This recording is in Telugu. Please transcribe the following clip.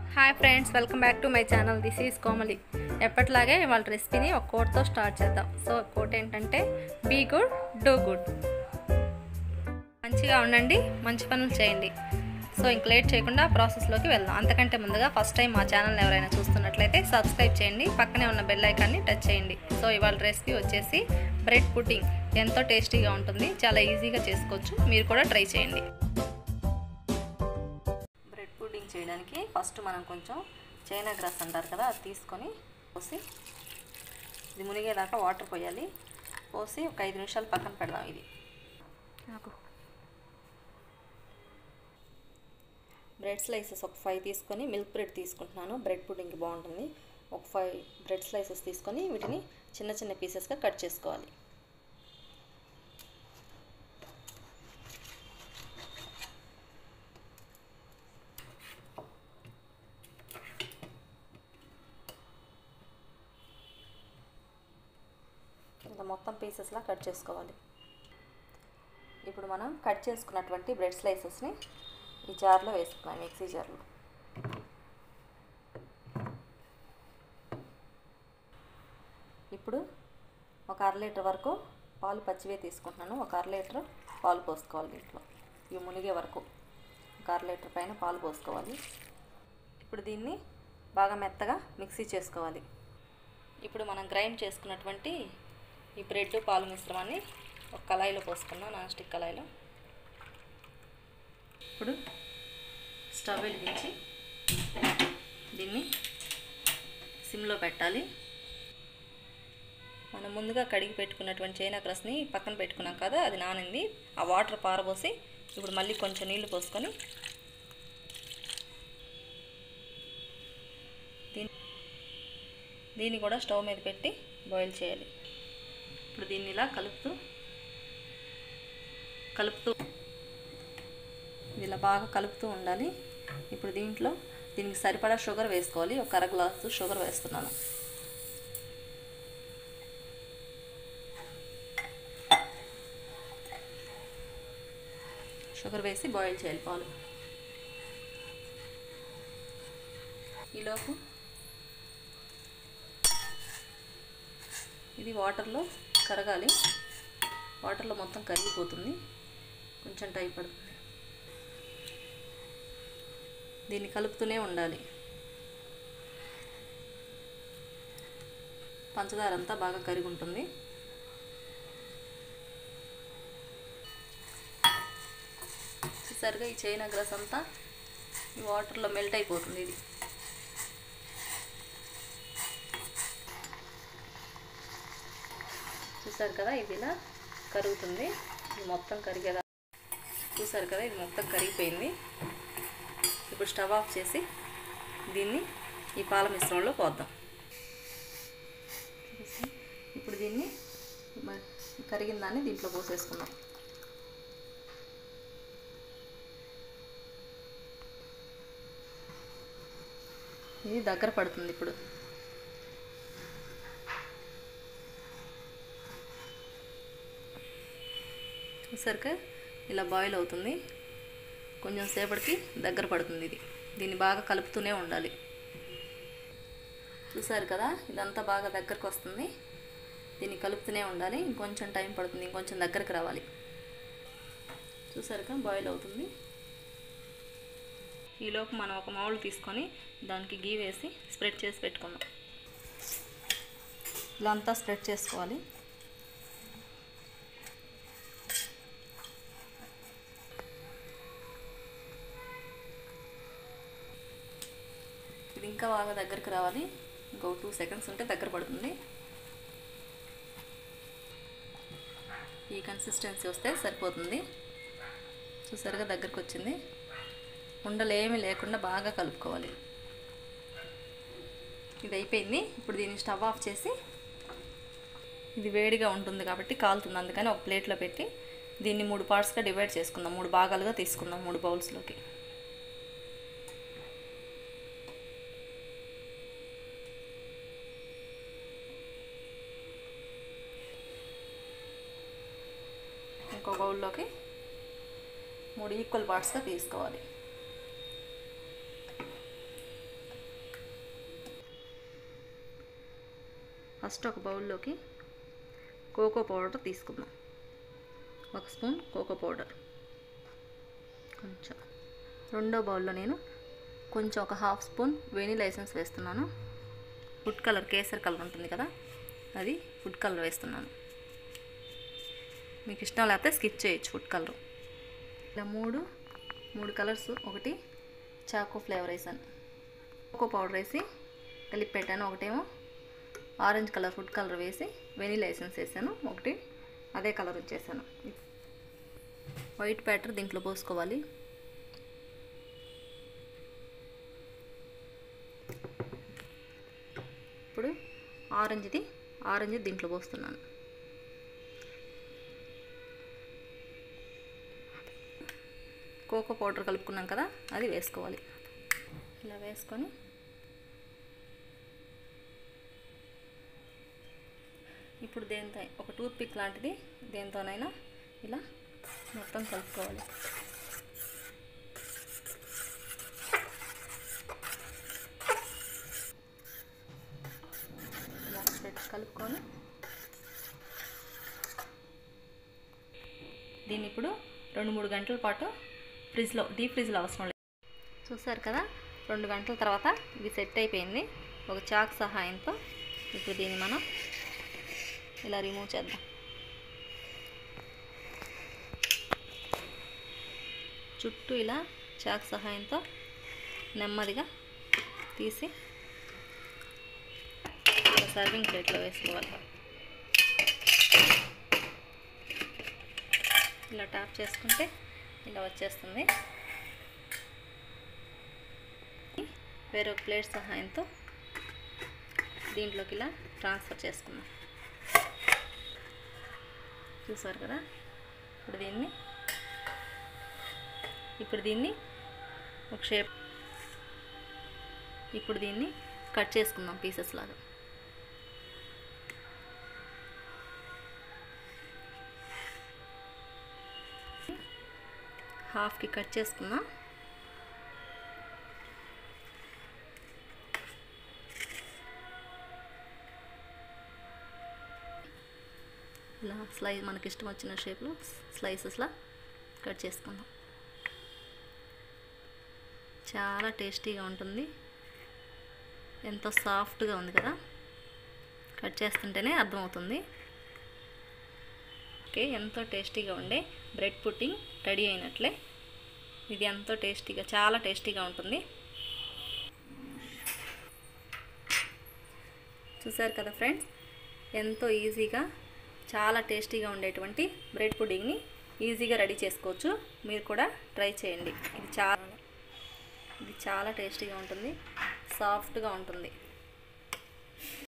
hi friends welcome back to my channel this is Komali ఎప్పటిలాగే వాళ్ళ రెసిపీని ఒక కోట్తో స్టార్ట్ చేద్దాం సో కోట్ ఏంటంటే బీ గుడ్ డూ గుడ్ మంచిగా ఉండండి మంచి పనులు చేయండి సో ఇంక లేట్ చేయకుండా ప్రాసెస్లోకి వెళ్దాం అంతకంటే ముందుగా ఫస్ట్ టైం మా ఛానల్ ఎవరైనా చూస్తున్నట్లయితే సబ్స్క్రైబ్ చేయండి పక్కనే ఉన్న బెల్ ఐకాన్ని టచ్ చేయండి సో ఇవాళ రెసిపీ వచ్చేసి బ్రెడ్ పుడ్డింగ్ ఎంతో టేస్టీగా ఉంటుంది చాలా ఈజీగా చేసుకోవచ్చు మీరు కూడా ట్రై చేయండి బ్రెడ్ పుడ్డింగ్ చేయడానికి ఫస్ట్ మనం కొంచెం చైనా గ్రాస్ అంటారు కదా అది తీసుకొని పోసి ఇది మునిగేదాకా వాటర్ పోయాలి పోసి ఒక ఐదు నిమిషాలు పక్కన పెడదాం ఇది నాకు బ్రెడ్ స్లైసెస్ ఒక ఫైవ్ తీసుకొని మిల్క్ బ్రెడ్ తీసుకుంటున్నాను బ్రెడ్ పుడ్డింగ్కి బాగుంటుంది ఒక ఫైవ్ బ్రెడ్ స్లైసెస్ తీసుకొని వీటిని చిన్న చిన్న పీసెస్గా కట్ చేసుకోవాలి ఇలా మొత్తం పీసెస్లా కట్ చేసుకోవాలి ఇప్పుడు మనం కట్ చేసుకున్నటువంటి బ్రెడ్ స్లైసెస్ని ఈ జార్లో వేసుకున్నాం మిక్సీ జార్లో ఇప్పుడు ఒక అర లీటర్ వరకు పాలు పచ్చివే తీసుకుంటున్నాను ఒక అర లీటర్ పాలు పోసుకోవాలి దీంట్లో ఇవి మునిగే వరకు ఒక అర లీటర్ పైన పాలు పోసుకోవాలి ఇప్పుడు దీన్ని బాగా మెత్తగా మిక్సీ చేసుకోవాలి ఇప్పుడు మనం గ్రైండ్ చేసుకున్నటువంటి ఈ బ్రెడ్ పాలు మిశ్రమాన్ని ఒక కళాయిలో పోసుకున్నాం నాన్ స్టిక్ కళాయిలో ఇప్పుడు స్టవ్ వెలిగించి దీన్ని సిమ్లో పెట్టాలి మనం ముందుగా కడిగి పెట్టుకున్నటువంటి చైనా క్రస్ని పక్కన పెట్టుకున్నాం కదా అది నానింది ఆ వాటర్ పారబోసి ఇప్పుడు మళ్ళీ కొంచెం నీళ్లు పోసుకొని దీన్ని దీన్ని కూడా స్టవ్ మీద పెట్టి బాయిల్ చేయాలి ఇప్పుడు దీన్ని ఇలా కలుపుతూ కలుపుతూ ఇలా బాగా కలుపుతూ ఉండాలి ఇప్పుడు దీంట్లో దీనికి సరిపడా షుగర్ వేసుకోవాలి ఒక అర గ్లాసు షుగర్ వేస్తున్నాను షుగర్ వేసి బాయిల్ చేయాలి పాలు ఈలోపు ఇది వాటర్లో కరగాలి వాటర్లో మొత్తం కరిగిపోతుంది కొంచెం టైం పడుతుంది దీన్ని కలుపుతూనే ఉండాలి పంచదార అంతా బాగా కరిగి ఉంటుంది చూసారుగా ఈ చైనా గ్రాస్ అంతా ఈ వాటర్లో మెల్ట్ అయిపోతుంది ఇది చూసారు కదా ఇది ఇలా కరుగుతుంది ఇది మొత్తం కరిగేదా చూసారు కదా ఇది మొత్తం కరిగిపోయింది ఇప్పుడు స్టవ్ ఆఫ్ చేసి దీన్ని ఈ పాల మిశ్రమంలో పోద్దాం ఇప్పుడు దీన్ని కరిగిన దాన్ని దీంట్లో పోసేసుకుందాం ఇది దగ్గర పడుతుంది ఇప్పుడు చూసారుగా ఇలా బాయిల్ అవుతుంది కొంచెం సేపటికి దగ్గర పడుతుంది ఇది దీన్ని బాగా కలుపుతూనే ఉండాలి చూసారు కదా ఇదంతా బాగా దగ్గరకు వస్తుంది దీన్ని కలుపుతూనే ఉండాలి ఇంకొంచెం టైం పడుతుంది ఇంకొంచెం దగ్గరకు రావాలి చూసారుగా బాయిల్ అవుతుంది ఈలోపు మనం ఒక మౌల్ తీసుకొని దానికి గీ వేసి స్ప్రెడ్ చేసి పెట్టుకుందాం ఇలా అంతా స్ప్రెడ్ చేసుకోవాలి ఇది ఇంకా బాగా దగ్గరికి రావాలి ఇంకో టూ సెకండ్స్ ఉంటే దగ్గర పడుతుంది ఈ కన్సిస్టెన్సీ వస్తే సరిపోతుంది చూసారుగా దగ్గరకు వచ్చింది ఉండలేమి లేకుండా బాగా కలుపుకోవాలి ఇది అయిపోయింది ఇప్పుడు దీన్ని స్టవ్ ఆఫ్ చేసి ఇది వేడిగా ఉంటుంది కాబట్టి కాలుతుంది అందుకని ఒక ప్లేట్లో పెట్టి దీన్ని మూడు పార్ట్స్గా డివైడ్ చేసుకుందాం మూడు భాగాలుగా తీసుకుందాం మూడు బౌల్స్లోకి ఇంకో బౌల్లోకి మూడు ఈక్వల్ పార్ట్స్గా తీసుకోవాలి ఫస్ట్ ఒక బౌల్లోకి కోకో పౌడర్ తీసుకుందాం ఒక స్పూన్ కోకో పౌడర్ కొంచెం రెండో బౌల్లో నేను కొంచెం ఒక హాఫ్ స్పూన్ వెనీలా ఎసెన్స్ వేస్తున్నాను ఫుడ్ కలర్ కేసర్ కలర్ ఉంటుంది కదా అది ఫుడ్ కలర్ వేస్తున్నాను మీకు ఇష్టం లేకపోతే స్కిప్ చేయొచ్చు ఫుడ్ కలర్ ఇలా మూడు మూడు కలర్స్ ఒకటి చాకో ఫ్లేవర్ వేసాను కోకో పౌడర్ వేసి కలిపి పెట్టాను ఒకటేమో ఆరెంజ్ కలర్ ఫుడ్ కలర్ వేసి వెనీలా ఎసెన్స్ వేసాను ఒకటి అదే కలర్ వచ్చేసాను వైట్ బ్యాటర్ దీంట్లో పోసుకోవాలి ఇప్పుడు ఆరెంజ్ది ఆరెంజ్ దీంట్లో పోస్తున్నాను కోకో పౌడర్ కలుపుకున్నాం కదా అది వేసుకోవాలి ఇలా వేసుకొని ఇప్పుడు దేంతో ఒక టూత్ పిక్ లాంటిది దేంతోనైనా ఇలా మొత్తం కలుపుకోవాలి ఇలా పెట్టి కలుపుకొని దీన్ని ఇప్పుడు రెండు మూడు గంటల పాటు ఫ్రిడ్జ్లో డీప్ ఫ్రిడ్జ్లో అవసరం లేదు చూసారు కదా రెండు గంటల తర్వాత ఇది సెట్ అయిపోయింది ఒక చాక్ సహాయంతో ఇప్పుడు దీన్ని మనం ఇలా రిమూవ్ చేద్దాం చుట్టూ ఇలా చాక్ సహాయంతో నెమ్మదిగా తీసి ఒక సర్వింగ్ ప్లేట్లో వేసుకోవాలి ఇలా ట్యాప్ చేసుకుంటే ఇలా వచ్చేస్తుంది వేరే ఒక ప్లేట్ సహాయంతో దీంట్లోకి ఇలా ట్రాన్స్ఫర్ చేసుకుందాం చూసారు కదా ఇప్పుడు దీన్ని ఇప్పుడు దీన్ని ఒక షేప్ ఇప్పుడు దీన్ని కట్ చేసుకుందాం పీసెస్ లాగా హాఫ్కి కట్ చేసుకుందాం ఇలా స్లై మనకి ఇష్టం వచ్చిన షేప్లో స్లైసెస్లా కట్ చేసుకుందాం చాలా టేస్టీగా ఉంటుంది ఎంతో సాఫ్ట్గా ఉంది కదా కట్ చేస్తుంటేనే అర్థమవుతుంది ఓకే ఎంతో టేస్టీగా ఉండే బ్రెడ్ పుడ్డింగ్ రెడీ అయినట్లే ఇది ఎంతో టేస్టీగా చాలా టేస్టీగా ఉంటుంది చూసారు కదా ఫ్రెండ్స్ ఎంతో ఈజీగా చాలా టేస్టీగా ఉండేటువంటి బ్రెడ్ పుడ్డింగ్ని ఈజీగా రెడీ చేసుకోవచ్చు మీరు కూడా ట్రై చేయండి ఇది చాలా ఇది చాలా టేస్టీగా ఉంటుంది సాఫ్ట్గా ఉంటుంది